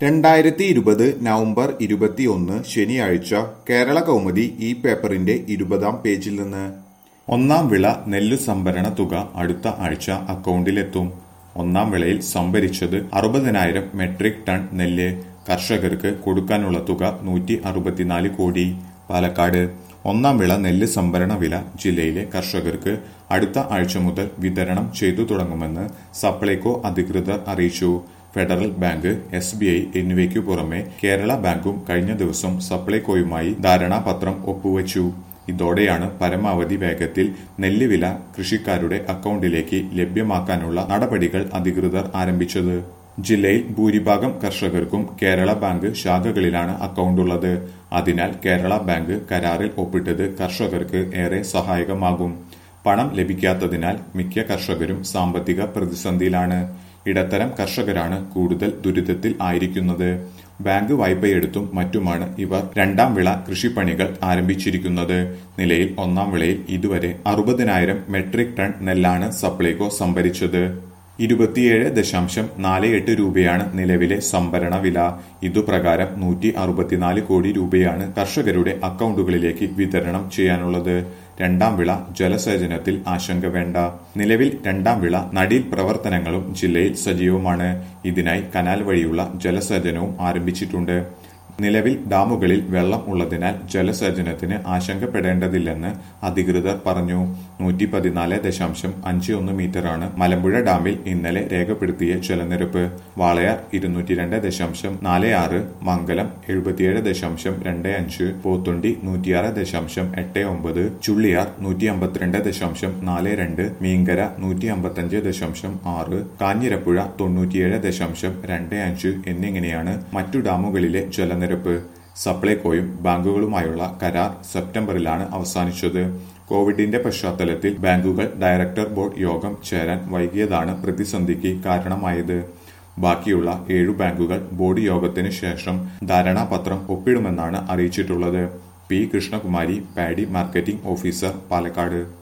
രണ്ടായിരത്തി ഇരുപത് നവംബർ ഇരുപത്തിയൊന്ന് ശനിയാഴ്ച കേരള കൗമുദി ഈ പേപ്പറിന്റെ ഇരുപതാം പേജിൽ നിന്ന് ഒന്നാം വിള നെല്ലു സംഭരണ തുക അടുത്ത ആഴ്ച അക്കൗണ്ടിലെത്തും ഒന്നാം വിളയിൽ സംഭരിച്ചത് അറുപതിനായിരം മെട്രിക് ടൺ നെല്ല് കർഷകർക്ക് കൊടുക്കാനുള്ള തുക നൂറ്റി അറുപത്തിനാല് കോടി പാലക്കാട് ഒന്നാം വിള നെല്ല് സംഭരണ വില ജില്ലയിലെ കർഷകർക്ക് അടുത്ത ആഴ്ച മുതൽ വിതരണം ചെയ്തു തുടങ്ങുമെന്ന് സപ്ലൈകോ അധികൃതർ അറിയിച്ചു federal bank S B I എന്നിവയ്ക്കു പുറമെ കേരള ബാങ്കും കഴിഞ്ഞ ദിവസം സപ്ലൈകോയുമായി ധാരണാപത്രം ഒപ്പുവച്ചു ഇതോടെയാണ് പരമാവധി വേഗത്തിൽ നെല്ല് വില കൃഷിക്കാരുടെ അക്കൗണ്ടിലേക്ക് ലഭ്യമാക്കാനുള്ള നടപടികൾ അധികൃതർ ആരംഭിച്ചത് ജില്ലയിൽ ഭൂരിഭാഗം കർഷകർക്കും കേരള ബാങ്ക് ശാഖകളിലാണ് അക്കൗണ്ടുള്ളത് അതിനാൽ കേരള ബാങ്ക് കരാറിൽ ഒപ്പിട്ടത് കർഷകർക്ക് ഏറെ സഹായകമാകും പണം ലഭിക്കാത്തതിനാൽ മിക്ക കർഷകരും സാമ്പത്തിക പ്രതിസന്ധിയിലാണ് ഇടത്തരം കർഷകരാണ് കൂടുതൽ ദുരിതത്തിൽ ആയിരിക്കുന്നത് ബാങ്ക് വായ്പയെടുത്തും മറ്റുമാണ് ഇവർ രണ്ടാം വിള കൃഷിപ്പണികൾ ആരംഭിച്ചിരിക്കുന്നത് നിലയിൽ ഒന്നാം വിളയിൽ ഇതുവരെ അറുപതിനായിരം മെട്രിക് ടൺ നെല്ലാണ് സപ്ലൈകോ സംഭരിച്ചത് ഇരുപത്തിയേഴ് ദശാംശം നാല് എട്ട് രൂപയാണ് നിലവിലെ സംഭരണ വില ഇതുപ്രകാരം നൂറ്റി അറുപത്തിനാല് കോടി രൂപയാണ് കർഷകരുടെ അക്കൗണ്ടുകളിലേക്ക് വിതരണം ചെയ്യാനുള്ളത് രണ്ടാം വിള ജലസേചനത്തിൽ ആശങ്ക വേണ്ട നിലവിൽ രണ്ടാം വിള നടീൽ പ്രവർത്തനങ്ങളും ജില്ലയിൽ സജീവമാണ് ഇതിനായി കനാൽ വഴിയുള്ള ജലസേചനവും ആരംഭിച്ചിട്ടുണ്ട് നിലവിൽ ഡാമുകളിൽ വെള്ളം ഉള്ളതിനാൽ ജലസേചനത്തിന് ആശങ്കപ്പെടേണ്ടതില്ലെന്ന് അധികൃതർ പറഞ്ഞു നൂറ്റി പതിനാല് ദശാംശം അഞ്ച് ഒന്ന് മീറ്ററാണ് മലമ്പുഴ ഡാമിൽ ഇന്നലെ രേഖപ്പെടുത്തിയ ജലനിരപ്പ് വാളയാർ ഇരുന്നൂറ്റി രണ്ട് ദശാംശം നാല് ആറ് മംഗലം എഴുപത്തിയേഴ് ദശാംശം രണ്ട് അഞ്ച് പോത്തുണ്ടി നൂറ്റിയാറ് ദശാംശം എട്ട് ഒമ്പത് ചുള്ളിയാർ നൂറ്റി അമ്പത്തിരണ്ട് ദശാംശം നാല് രണ്ട് മീങ്കര നൂറ്റി അമ്പത്തഞ്ച് ദശാംശം ആറ് കാഞ്ഞിരപ്പുഴ തൊണ്ണൂറ്റിയേഴ് ദശാംശം രണ്ട് അഞ്ച് എന്നിങ്ങനെയാണ് മറ്റു ഡാമുകളിലെ ജലനിരപ്പ് സപ്ലൈകോയും ബാങ്കുകളുമായുള്ള കരാർ സെപ്റ്റംബറിലാണ് അവസാനിച്ചത് കോവിഡിന്റെ പശ്ചാത്തലത്തിൽ ബാങ്കുകൾ ഡയറക്ടർ ബോർഡ് യോഗം ചേരാൻ വൈകിയതാണ് പ്രതിസന്ധിക്ക് കാരണമായത് ബാക്കിയുള്ള ഏഴു ബാങ്കുകൾ ബോർഡ് യോഗത്തിന് ശേഷം ധാരണാപത്രം ഒപ്പിടുമെന്നാണ് അറിയിച്ചിട്ടുള്ളത് P Krishnakumari paddy marketing officer Palakkad